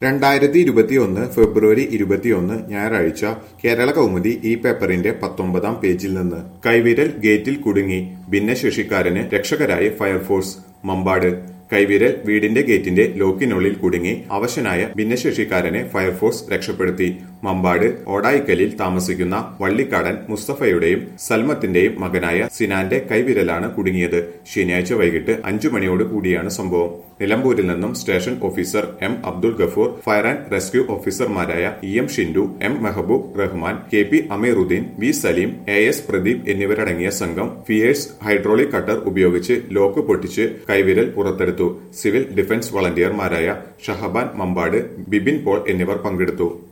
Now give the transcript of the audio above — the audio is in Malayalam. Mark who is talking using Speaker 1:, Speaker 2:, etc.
Speaker 1: രണ്ടായിരത്തി ഇരുപത്തിയൊന്ന് ഫെബ്രുവരി ഇരുപത്തിയൊന്ന് ഞായറാഴ്ച കേരള കൗമുദി ഈ പേപ്പറിന്റെ പത്തൊമ്പതാം പേജിൽ നിന്ന് കൈവിരൽ ഗേറ്റിൽ കുടുങ്ങി ഭിന്നശേഷിക്കാരന് രക്ഷകരായ ഫയർഫോഴ്സ് മമ്പാട് കൈവിരൽ വീടിന്റെ ഗേറ്റിന്റെ ലോക്കിനുള്ളിൽ കുടുങ്ങി അവശനായ ഭിന്നശേഷിക്കാരനെ ഫയർഫോഴ്സ് രക്ഷപ്പെടുത്തി മമ്പാട് ഓടായിക്കലിൽ താമസിക്കുന്ന വള്ളിക്കാടൻ മുസ്തഫയുടെയും സൽമത്തിന്റെയും മകനായ സിനാന്റെ കൈവിരലാണ് കുടുങ്ങിയത് ശനിയാഴ്ച വൈകിട്ട് അഞ്ചു മണിയോട് കൂടിയാണ് സംഭവം നിലമ്പൂരിൽ നിന്നും station officer M Abdul Gafoor fire and rescue ഓഫീസർമാരായ E M Shindu M Mehaboob Rahman K P Ameeruddin V Saleem A S Pradeep എന്നിവരടങ്ങിയ സംഘം ഫിയേഴ്സ് ഹൈഡ്രോളിക് കട്ടർ ഉപയോഗിച്ച് ലോക്ക് പൊട്ടിച്ച് കൈവിരൽ പുറത്തെടുത്തു സിവിൽ ഡിഫൻസ് വളണ്ടിയർമാരായ ഷഹബാൻ മമ്പാട് ബിബിൻ പോൾ എന്നിവർ പങ്കെടുത്തു